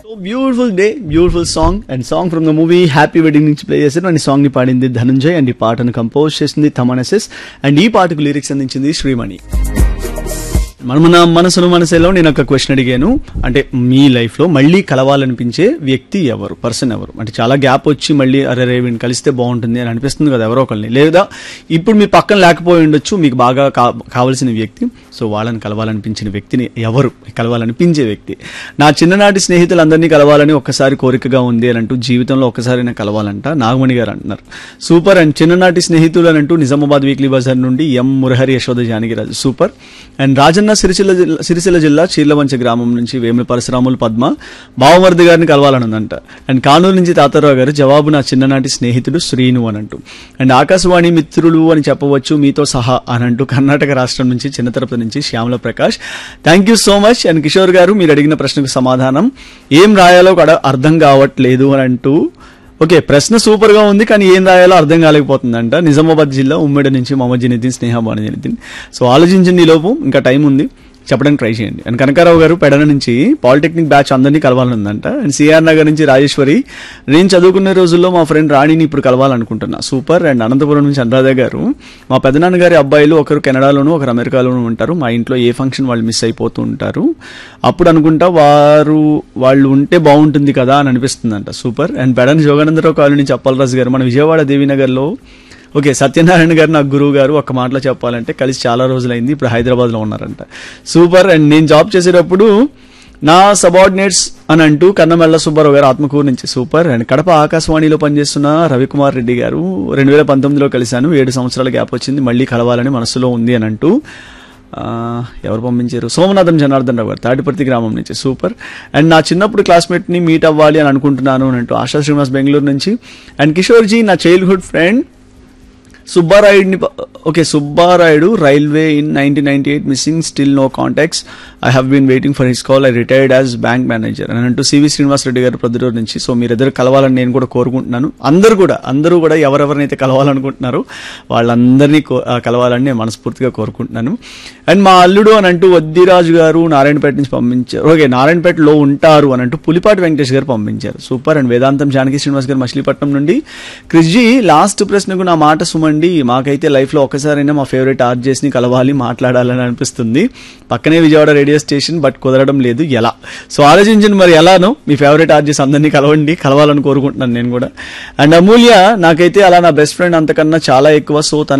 beautiful day beautiful song and song from the movie Happy Wedding నుంచి play చేశారు and ఈ సాంగ్ ని పాడింది ధనంజయ్ అండ్ ఈ పాటను కంపోజ్ చేసింది తమనసెస్ అండ్ ఈ పాటకు లిరిక్స్ అందించింది శ్రీమణి మన మన మనసును మనసులో నేను ఒక క్వశ్చన్ అడిగాను అంటే మీ లైఫ్ లో మళ్ళీ కలవాలనిపించే వ్యక్తి ఎవరు పర్సన్ ఎవరు అంటే చాలా గ్యాప్ వచ్చి మళ్ళీ అరే రే వీడిని కలిస్తే బాగుంటుంది అని అనిపిస్తుంది కదా ఎవరో ఒకరిని లేదా ఇప్పుడు మీ పక్కన లేకపోయి ఉండొచ్చు మీకు బాగా కా- కావలసిన వ్యక్తి సో వాళ్ళని కలవాలనిపించిన వ్యక్తిని ఎవరు కలవాలనిపించే వ్యక్తి నా చిన్ననాటి స్నేహితులందరినీ కలవాలని ఒక్కసారి కోరికగా ఉంది అని అంటూ జీవితంలో ఒక్కసారి కలవాలంట నాగమణి గారు అంటున్నారు సూపర్ అండ్ చిన్ననాటి స్నేహితులు అని అంటూ నిజామాబాద్ వీక్లీ బజార్ నుండి M Murahari Yashoda Janakiraju super and Rajanna Sircilla జిల్లా సిరిసిల్ల జిల్లా చీర్లవంచ గ్రామం నుంచి వేముల పరశురాములు పద్మ బావమర్ది గారిని కలవాలని ఉందంట అండ్ కానూరు నుంచి తాతారావు గారు జవాబు నా చిన్ననాటి స్నేహితుడు శ్రీను అని అంటూ అండ్ ఆకాశవాణి మిత్రులు అని చెప్పవచ్చు మీతో సహా అని అంటూ కర్ణాటక రాష్ట్రం నుంచి చిన్న తిరుపతి నుంచి Shyamala Prakash thank you so much and Kishore గారు మీరు అడిగిన ప్రశ్నకు సమాధానం ఏం రాయాలో కూడా అర్థం కావట్లేదు అని అంటూ ఓకే ప్రశ్న సూపర్ గా ఉంది కానీ ఏం రాయాలో అర్థం కాలేకపోతుందంట నిజామాబాద్ జిల్లా ఉమ్మడి నుంచి మొహమ్మద్ జనీద్దీన్ స్నేహ జనీద్దీన్ సో ఆలోచించండి ఈ లోపు ఇంకా టైం ఉంది చెప్పడానికి ట్రై చేయండి అండ్ కనకారావు గారు పెడన నుంచి పాలిటెక్నిక్ బ్యాచ్ అందరినీ కలవాలనుందంట అండ్ సిఆర్ నగర్ నుంచి రాజేశ్వరి నేను చదువుకునే రోజుల్లో మా ఫ్రెండ్ రాణిని ఇప్పుడు కలవాలనుకుంటున్నా సూపర్ అండ్ అనంతపురం నుంచి అనురాధ గారు మా పెదనాన్న గారి అబ్బాయిలు ఒకరు కెనడాలోను ఒకరు అమెరికాలోనూ ఉంటారు మా ఇంట్లో ఏ ఫంక్షన్ వాళ్ళు మిస్ అయిపోతూ ఉంటారు అప్పుడు అనుకుంటా వారు వాళ్ళు ఉంటే బాగుంటుంది కదా అని అనిపిస్తుందంట super and Pedana Joganandarao colony నుంచి అప్పలరాజు గారు మన విజయవాడ దేవీనగర్లో ఓకే సత్యనారాయణ గారు నా గురువు గారు ఒక మాటలో చెప్పాలంటే కలిసి చాలా రోజులైంది ఇప్పుడు హైదరాబాద్ లో ఉన్నారంట సూపర్ అండ్ నేను జాబ్ చేసేటప్పుడు నా సబార్డినేట్స్ అని అంటూ కన్నమెల్ల సుబ్బారావు గారు ఆత్మకూరు నుంచి సూపర్ అండ్ కడప ఆకాశవాణిలో పనిచేస్తున్న రవికుమార్ రెడ్డి గారు రెండు వేల పంతొమ్మిదిలో కలిశాను ఏడు సంవత్సరాల గ్యాప్ వచ్చింది మళ్ళీ కలవాలని మనసులో ఉంది అని అంటూ ఆ, ఎవరు పంపించారు సోమనాథం జనార్దన్ రావు గారు తాటిపర్తి గ్రామం నుంచి సూపర్ అండ్ నా చిన్నప్పుడు క్లాస్మేట్ ని మీట్ అవ్వాలి అని అనుకుంటున్నాను అని అంటూ ఆశా శ్రీనివాస్ బెంగళూరు నుంచి అండ్ కిషోర్ జీ నా చైల్డ్హుడ్ ఫ్రెండ్ సుబ్బారాయుడిని ప- okay Subbarayudu railway in nineteen ninety eight missing still no contacts I have been waiting for his call I retired as bank manager అని అంటూ సివి శ్రీనివాస్ రెడ్డి గారు ప్రొద్దుటూరు నుంచి సో మీరిద్దరు కలవాలని నేను కూడా కోరుకుంటున్నాను అందరూ కూడా అందరూ కూడా ఎవరెవరినైతే కలవాలనుకుంటున్నారో వాళ్ళందరినీ కో- ఆ, కలవాలని నేను మనస్ఫూర్తిగా కోరుకుంటున్నాను అండ్ మా అల్లుడు అని అంటూ వద్దిరాజు గారు నారాయణపేట నుంచి పంపించారు ఓకే నారాయణపేటలో ఉంటారు అని అంటూ పులిపాటి వెంకటేష్ గారు పంపించారు సూపర్ అండ్ వేదాంతం జానకి శ్రీనివాస్ గారు మచిలీపట్నం నుండి క్రిష్జీ లాస్ట్ ప్రశ్నకు నా మాట సుమండి మాకైతే లైఫ్ లో ఒకసారైనా మా ఫేవరెట్ ఆర్జేస్ ని కలవాలి మాట్లాడాలని అనిపిస్తుంది పక్కనే విజయవాడ రేడియో స్టేషన్ బట్ కుదరడం లేదు ఎలా సో ఆలోచించండి మరి ఎలానో మీ ఫేవరెట్ ఆర్జెస్ అందరినీ కలవండి కలవాలని కోరుకుంటున్నాను నేను కూడా అండ్ అమూల్య నాకైతే అలా నా బెస్ట్ ఫ్రెండ్ అంతకన్నా చాలా ఎక్కువ సో తన